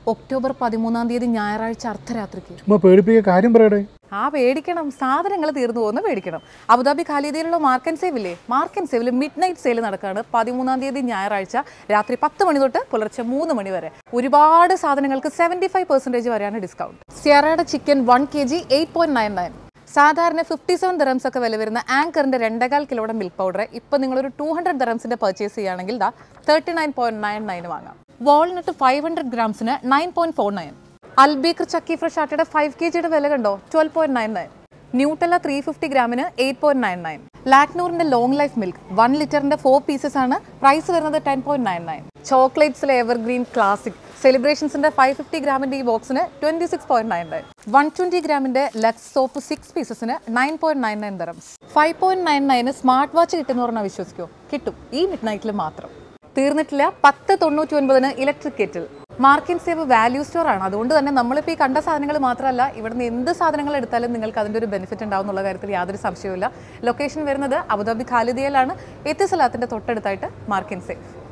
October പതിമൂന്നാം തീയതി ഞായറാഴ്ച അർദ്ധരാത്രിക്ക് ചുമ്മാ പേടിപ്പിക്കുക കാര്യം പറയടേ ആ പേടിക്കണം സാധനങ്ങൾ തീർന്നു പോകുന്ന പേടിക്കണം അബുദാബി ഖാലിദിയിലുള്ള മാർക്ക് ആൻഡ് സേവ് ഇല്ലേ മാർക്ക് ആൻഡ് സേവിൽ മിഡ് നൈറ്റ് സെയിൽ നടക്കുകയാണ് പതിമൂന്നാം തീയതി ഞായറാഴ്ച രാത്രി പത്ത് മണി തൊട്ട് പുലർച്ചെ മൂന്ന് മണി വരെ ഒരുപാട് സാധനങ്ങൾക്ക് സെവൻറ്റി ഫൈവ് പെർസെൻറ്റേജ് വരെയാണ് ഡിസ്കൗണ്ട് സിയറയുടെ chicken one K G eight point nine nine സാധാരണ ഫിഫ്റ്റി സെവൻ ദറംസ് ഒക്കെ വില വരുന്ന ആങ്കറിന്റെ രണ്ടേകാൽ കിലോയുടെ മിൽക്ക് പൗഡർ ഇപ്പം നിങ്ങളൊരു ടു ഹൺഡ്രഡ് ദറംസിന്റെ പർച്ചേസ് ചെയ്യുകയാണെങ്കിൽ ദാ thirty nine point nine nine വാങ്ങാം വാൾനട്ട് ഫൈവ് ഹൺഡ്രഡ് ഗ്രാംസിന് nine point four nine Al Baker chakki fresh ആട്ടയുടെ ഫൈവ് കെ ജിയുടെ വില കണ്ടോ twelve point nine nine Nutella three fifty ഗ്രാമിന് എയ്റ്റ് പോയിന്റ് നയൻ നയൻ ലാക്നൂറിന്റെ ലോങ് ലൈഫ് മിൽക്ക് വൺ ലിറ്ററിന്റെ four pieces ആണ് പ്രൈസ് വരുന്നത് ടെൻ പോയിന്റ് നയൻ നയൻ ചോക്ലേറ്റ്സിലെ എവർഗ്രീൻ ക്ലാസിക് സെലിബ്രേഷൻസിന്റെ ഫൈവ് ഫിഫ്റ്റി ഗ്രാമിന്റെ ഈ ബോക്സിന് twenty six point nine nine one twenty ഗ്രാമിന്റെ Lux soap six പീസസിന് nine point nine nine dirhams five point nine നയന് സ്മാർട്ട് വാച്ച് കിട്ടുന്ന പറഞ്ഞാൽ വിശ്വസിക്കോ കിട്ടും ഈ മിഡ് നൈറ്റിൽ മാത്രം തീർന്നിട്ടില്ല പത്ത് തൊണ്ണൂറ്റി ഒൻപതിന് ഇലക്ട്രിക് കെറ്റിൽ മാർക്കിൻ സേവ് വാല്യൂ സ്റ്റോർ ആണ് അതുകൊണ്ട് തന്നെ നമ്മളിപ്പോൾ ഈ കണ്ട സാധനങ്ങൾ മാത്രമല്ല ഇവിടുന്ന് എന്ത് സാധനങ്ങൾ എടുത്താലും നിങ്ങൾക്ക് അതിൻ്റെ ഒരു ബെനിഫിറ്റ് ഉണ്ടാവും എന്നുള്ള കാര്യത്തിൽ യാതൊരു സംശയവുമില്ല ലൊക്കേഷൻ വരുന്നത് അബുദാബി ഖാലിദിയയിലാണ് എത്തിസലാത്തിൻ്റെ തൊട്ടടുത്തായിട്ട് മാർക്കിൻ സേവ്